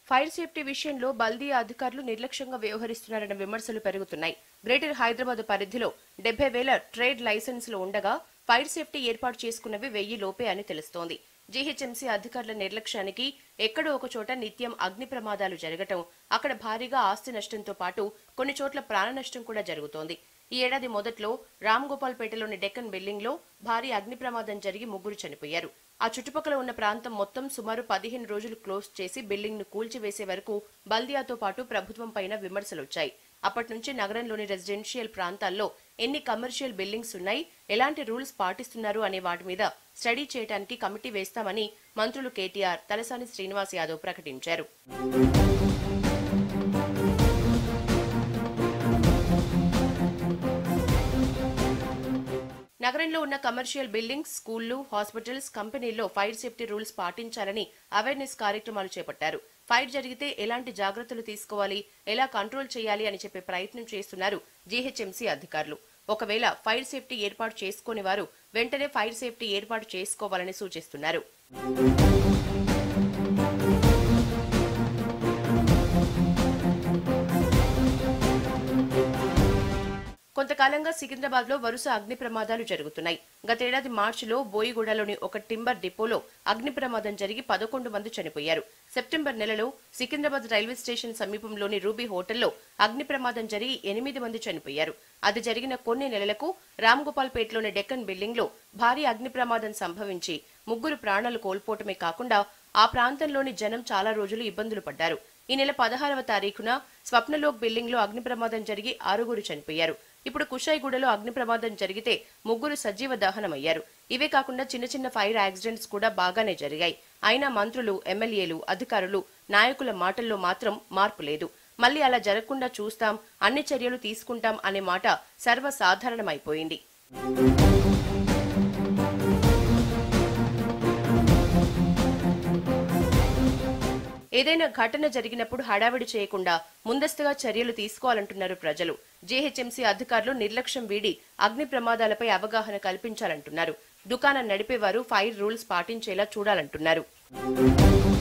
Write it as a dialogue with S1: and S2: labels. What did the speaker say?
S1: fire safety విషయంలో బల్దియా అధికారులు నిర్లక్ష్యంగా వ్యవహరిస్తున్నారన్న విమర్శలు పెరుగుతున్నాయి గ్రేటర్ హైదరాబాద్ పరిధిలో డెబ్బై వేల ట్రేడ్ లైసెన్సులు ఉండగా ఫైర్ సేఫ్టీ ఏర్పాటు చేసుకున్నవి వెయ్యి లోపే అని తెలుస్తోంది జీహెచ్ఎంసీ అధికారుల నిర్లక్ష్యానికి ఎక్కడో ఒక చోట నిత్యం అగ్ని ప్రమాదాలు జరగటం అక్కడ భారీగా ఆస్తి నష్టంతో పాటు కొన్ని చోట్ల ప్రాణ నష్టం కూడా జరుగుతోంది ఈ ఏడాది మొదట్లో రామ్ గోపాల్పేటలోని డెక్కన్ బిల్డింగ్ లో భారీ అగ్ని ప్రమాదం జరిగి ముగ్గురు చనిపోయారు ఆ చుట్టుపక్కల ఉన్న ప్రాంతం మొత్తం సుమారు పదిహేను రోజులు క్లోజ్ చేసి బిల్డింగ్ ను కూల్చివేసే వరకు బల్దియాతో పాటు ప్రభుత్వం పైన విమర్శలొచ్చాయి అప్పటి నుంచి నగరంలోని రెసిడెన్షియల్ ప్రాంతాల్లో ఎన్ని కమర్షియల్ బిల్డింగ్స్ ఉన్నాయి ఎలాంటి రూల్స్ పాటిస్తున్నారు అనే వాటి మీద స్టడీ చేయడానికి కమిటీ వేస్తామని మంత్రులు కేటీఆర్ తలసాని శ్రీనివాస్ యాదవ్ ప్రకటించారు నగరంలో ఉన్న కమర్షియల్ బిల్డింగ్స్ స్కూళ్లు హాస్పిటల్స్ కంపెనీల్లో ఫైర్ సేఫ్టీ రూల్స్ పాటించాలని అవేర్నెస్ కార్యక్రమాలు చేపట్టారు ఫైర్ జరిగితే ఎలాంటి జాగ్రత్తలు తీసుకోవాలి ఎలా కంట్రోల్ చేయాలి అని చెప్పే ప్రయత్నం చేస్తున్నారు జీహెచ్ఎంసీ అధికారులు ఒకవేళ ఫైర్ సేఫ్టీ ఏర్పాటు చేసుకోని వారు వెంటనే ఫైర్ సేఫ్టీ ఏర్పాటు చేసుకోవాలని సూచిస్తున్నారు కొంతకాలంగా సికింద్రాబాద్ లో వరుస అగ్ని ప్రమాదాలు జరుగుతున్నాయి గతేడాది మార్చిలో బోయిగూడలోని ఒక టింబర్ డిపోలో అగ్ని ప్రమాదం జరిగి పదకొండు మంది చనిపోయారు సెప్టెంబర్ నెలలో సికింద్రాబాద్ రైల్వే స్టేషన్ సమీపంలోని రూబీ హోటల్లో అగ్ని ప్రమాదం జరిగి ఎనిమిది మంది చనిపోయారు అది జరిగిన కొన్ని నెలలకు రామ్ గోపాల్పేటలోని డెక్కన్ బిల్డింగ్ లో భారీ అగ్ని ప్రమాదం సంభవించి ముగ్గురు ప్రాణాలు కోల్పోవటమే కాకుండా ఆ ప్రాంతంలోని జనం చాలా రోజులు ఇబ్బందులు పడ్డారు ఈ నెల పదహారవ తారీఖున స్వప్నలోక్ బిల్డింగ్ లో అగ్ని ప్రమాదం జరిగి ఆరుగురు చనిపోయారు ఇప్పుడు కుషాయిగూడలో అగ్ని ప్రమాదం జరిగితే ముగ్గురు సజీవ దహనమయ్యారు ఇవే కాకుండా చిన్న చిన్న ఫైర్ యాక్సిడెంట్స్ కూడా బాగానే జరిగాయి అయినా మంత్రులు ఎమ్మెల్యేలు అధికారులు నాయకుల మాటల్లో మాత్రం మార్పు లేదు మళ్ళీ అలా జరగకుండా చూస్తాం అన్ని చర్యలు తీసుకుంటాం అనే మాట సర్వసాధారణమైపోయింది ఏదైనా ఘటన జరిగినప్పుడు హడావిడి చేయకుండా ముందస్తుగా చర్యలు తీసుకోవాలంటున్నారు ప్రజలు జీహెచ్ఎంసీ అధికారులు నిర్లక్ష్యం వీడి అగ్ని ప్రమాదాలపై అవగాహన కల్పించాలంటున్నారు దుకాణం నడిపేవారు ఫైర్ రూల్స్ పాటించేలా చూడాలంటున్నారు